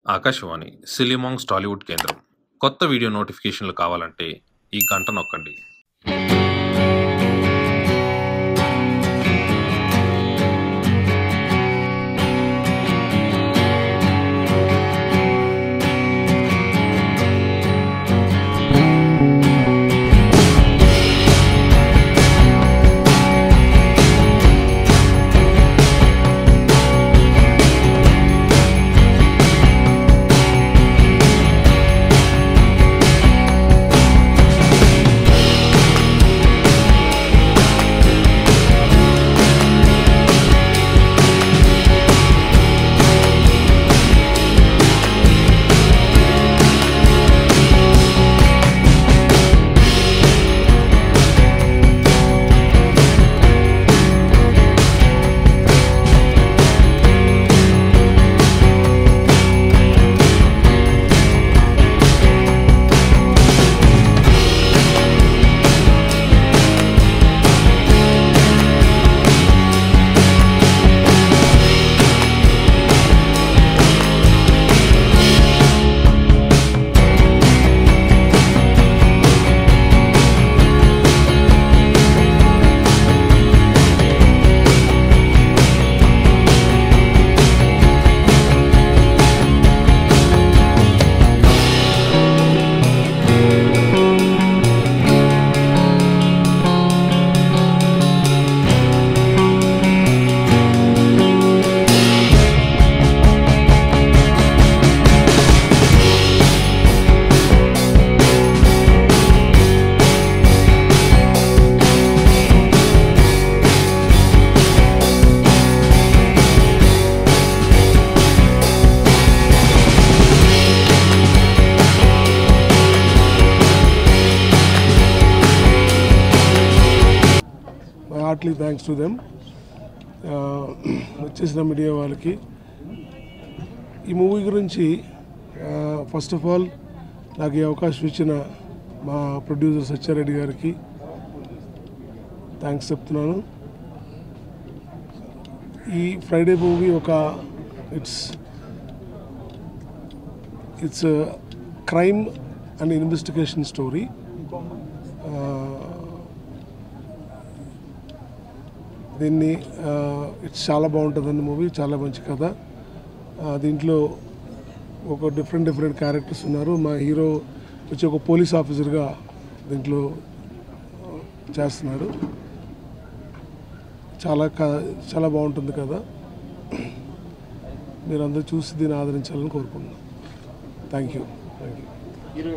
ఆకాశవాణి సిలిమాంగ్స్ టాలీవుడ్ కేంద్రం కొత్త వీడియో నోటిఫికేషన్లు కావాలంటే ఈ గంట నొక్కండి my heartly thanks to them వచ్చేసిన మీడియా వాళ్ళకి ఈ మూవీ గురించి ఫస్ట్ ఆఫ్ ఆల్ నాకు ఈ అవకాశం ఇచ్చిన మా ప్రొడ్యూసర్ సత్యారెడ్డి గారికి థ్యాంక్స్ చెప్తున్నాను ఈ ఫ్రైడే మూవీ ఒక it's it's crime and investigation story దీన్ని ఇట్స్ చాలా బాగుంటుందండి మూవీ చాలా మంచి కథ ఆ, దీంట్లో ఒక డిఫరెంట్ డిఫరెంట్ క్యారెక్టర్స్ ఉన్నారు మా హీరో వచ్చి ఒక పోలీస్ ఆఫీసర్గా దీంట్లో ఆ, చేస్తున్నాడు చాలా క- చాలా బాగుంటుంది కదా మీరందరూ చూసి దీన్ని ఆదరించాలని కోరుకుంటున్నాను థ్యాంక్ యూ థ్యాంక్ యూ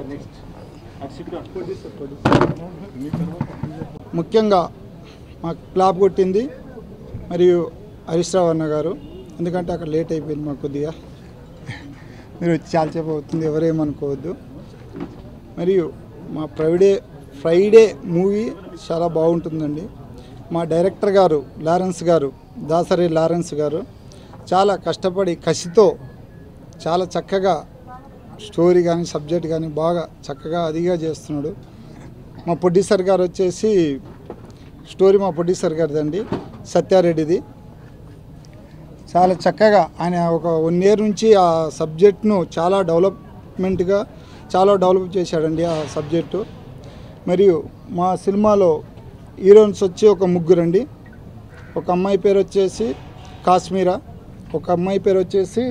ముఖ్యంగా మాకు క్లాప్ కొట్టింది మరియు హరీష్ రావు అన్న గారు ఎందుకంటే అక్కడ లేట్ అయిపోయింది మాకు కొద్దిగా మీరు వచ్చి చాలాసేపు అవుతుంది ఎవరేమనుకోవద్దు మరియు మా ఫ్రైడే ఫ్రైడే మూవీ చాలా బాగుంటుందండి మా డైరెక్టర్ గారు లారెన్స్ గారు దాసరి లారెన్స్ గారు చాలా కష్టపడి కసితో చాలా చక్కగా స్టోరీ కానీ సబ్జెక్ట్ కానీ బాగా చక్కగా అదిగా చేస్తున్నాడు మా ప్రొడ్యూసర్ గారు వచ్చేసి స్టోరీ మా ప్రొడ్యూసర్ గారిదండి సత్యారెడ్డిది చాలా చక్కగా ఆయన ఒక వన్ ఇయర్ నుంచి ఆ సబ్జెక్ట్ను చాలా డెవలప్మెంట్గా చాలా డెవలప్ చేశాడండి ఆ సబ్జెక్టు మరియు మా సినిమాలో హీరోయిన్స్ వచ్చి ఒక ముగ్గురండి ఒక అమ్మాయి పేరు వచ్చేసి కాశ్మీరా ఒక అమ్మాయి పేరు వచ్చేసి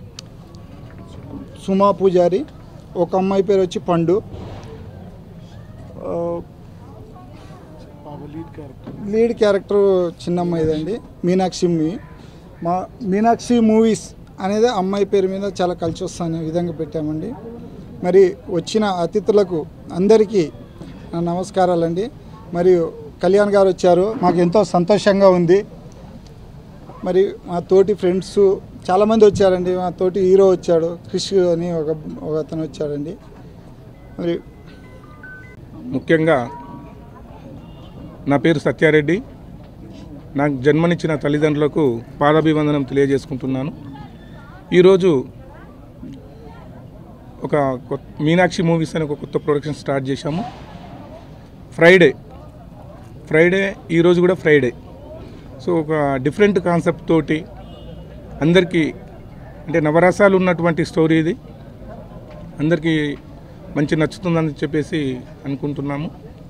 సుమా పూజారి ఒక అమ్మాయి పేరు వచ్చి పండు ఆ, లీడ్ క్యారెక్టర్ లీడ్ క్యారెక్టర్ చిన్న అమ్మాయిదండి మీనాక్షి మూవీ మా మీనాక్షి మూవీస్ అనేది అమ్మాయి పేరు మీద చాలా కలిసి వస్తానే విధంగా పెట్టామండి మరి వచ్చిన అతిథులకు అందరికీ నా నమస్కారాలండి మరియు కళ్యాణ్ గారు వచ్చారు మాకు ఎంతో సంతోషంగా ఉంది మరి మా తోటి ఫ్రెండ్స్ చాలామంది వచ్చారండి మా తోటి హీరో వచ్చాడు క్రిష్ అని ఒక ఒక అతను వచ్చాడండి మరి ముఖ్యంగా నా పేరు సత్యారెడ్డి నాకు జన్మనిచ్చిన తల్లిదండ్రులకు పాదాభివందనం తెలియజేసుకుంటున్నాను ఈరోజు ఒక కొత్త మీనాక్షి మూవీస్ అని ఒక కొత్త ప్రొడక్షన్ స్టార్ట్ చేశాము ఫ్రైడే ఫ్రైడే ఈరోజు కూడా ఫ్రైడే సో ఒక డిఫరెంట్ కాన్సెప్ట్ తోటి అందరికీ అంటే నవరసాలు ఉన్నటువంటి స్టోరీ ఇది అందరికీ మంచి నచ్చుతుందని చెప్పేసి అనుకుంటున్నాము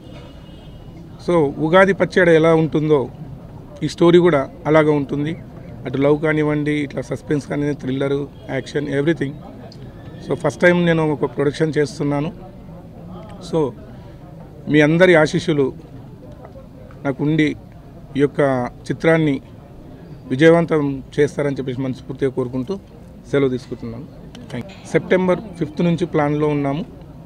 సో ఉగాది పచ్చడి ఎలా ఉంటుందో ఈ స్టోరీ కూడా అలాగే ఉంటుంది అటు లవ్ కానివ్వండి ఇట్లా సస్పెన్స్ కానివ్వండి thriller action everything so first time నేను ఒక ప్రొడక్షన్ చేస్తున్నాను సో మీ అందరి ఆశీస్సులు నాకు ఉండి ఈ యొక్క చిత్రాన్ని విజయవంతం చేస్తారని చెప్పేసి మనస్ఫూర్తిగా కోరుకుంటూ సెలవు తీసుకుంటున్నాను థ్యాంక్ యూ సెప్టెంబర్ ఫిఫ్త్ నుంచి ప్లాన్లో ఉన్నాము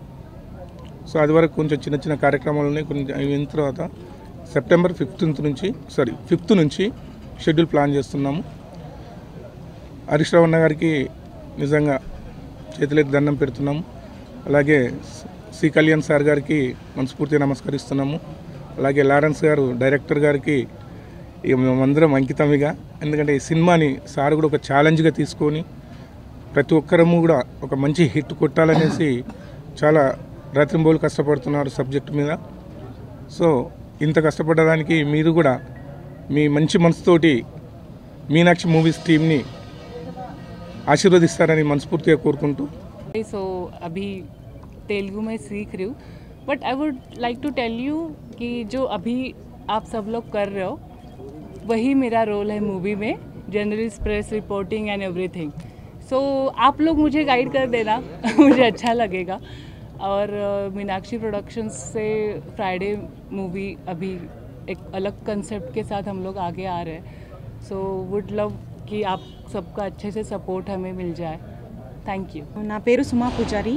సో అది వరకు కొంచెం చిన్న చిన్న కార్యక్రమాలు ఉన్నాయి కొన్ని అయిన తర్వాత సెప్టెంబర్ ఫిఫ్టీన్త్ నుంచి సారీ ఫిఫ్త్ నుంచి షెడ్యూల్ ప్లాన్ చేస్తున్నాము హరీష్ రావు అన్న గారికి నిజంగా చేతులెత్తి దండం పెడుతున్నాము అలాగే సి కళ్యాణ్ సార్ గారికి మనస్ఫూర్తిగా నమస్కరిస్తున్నాము అలాగే లారెన్స్ గారు డైరెక్టర్ గారికి ఇక మేమందరం అంకితమిగా ఎందుకంటే ఈ సినిమాని సార్ కూడా ఒక ఛాలెంజ్గా తీసుకొని ప్రతి ఒక్కరము కూడా ఒక మంచి హిట్ కొట్టాలనేసి చాలా రాత్రింబోలు కష్టపడుతున్నారు సబ్జెక్ట్ మీద సో ఇంత కష్టపడడానికి మీరు కూడా మీ మంచి మనసుతోటి మీనాక్షి మూవీస్ టీంని ఆశీర్వదిస్తారని మనస్ఫూర్తిగా కోరుకుంటూ सो अभी तेलुगु में सीख रही हूँ but I would like to tell you कि जो अभी आप सब लोग कर रहे हो वही मेरा रोल है मूवी में journalist press reporting and everything so आप लोग मुझे गाइड कर देना मुझे अच्छा लगेगा और अ, मीनाक्षी प्रोडक्शंस से फ्राइडे मूवी अभी एक अलग कंसेप्ट के साथ हम लोग आगे आ रहे हैं सो वुड लव कि आप सबका अच्छे से सपोर्ट हमें मिल जाए थैंक यू నా పేరు సుమా పూజారి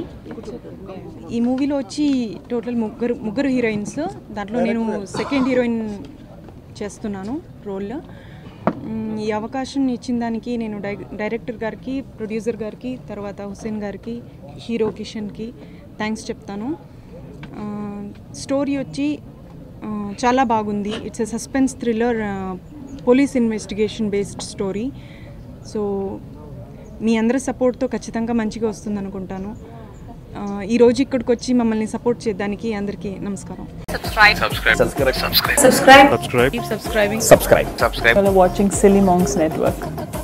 ఈ మూవీలో వచ్చి టోటల్ ముగ్గురు ముగ్గురు హీరోయిన్స్ దాంట్లో నేను సెకండ్ హీరోయిన్ చేస్తున్నాను రోల్ మ్, ఈ అవకాశం ఇచ్చిన దానికి నేను డై డైరెక్టర్ గారికి ప్రొడ్యూసర్ గారికి తర్వాత హుసేన్ గారికి హీరో కిషన్కి థ్యాంక్స్ చెప్తాను ఆ, స్టోరీ వచ్చి ఆ, చాలా బాగుంది it's a suspense thriller police investigation based story so మీ అందరి సపోర్ట్తో ఖచ్చితంగా మంచిగా వస్తుంది అనుకుంటాను ఆ, ఈరోజు ఇక్కడికి వచ్చి మమ్మల్ని సపోర్ట్ చేయడానికి అందరికీ నమస్కారం Keep subscribing. subscribe Subscribe. You're watching Silly Monks Network.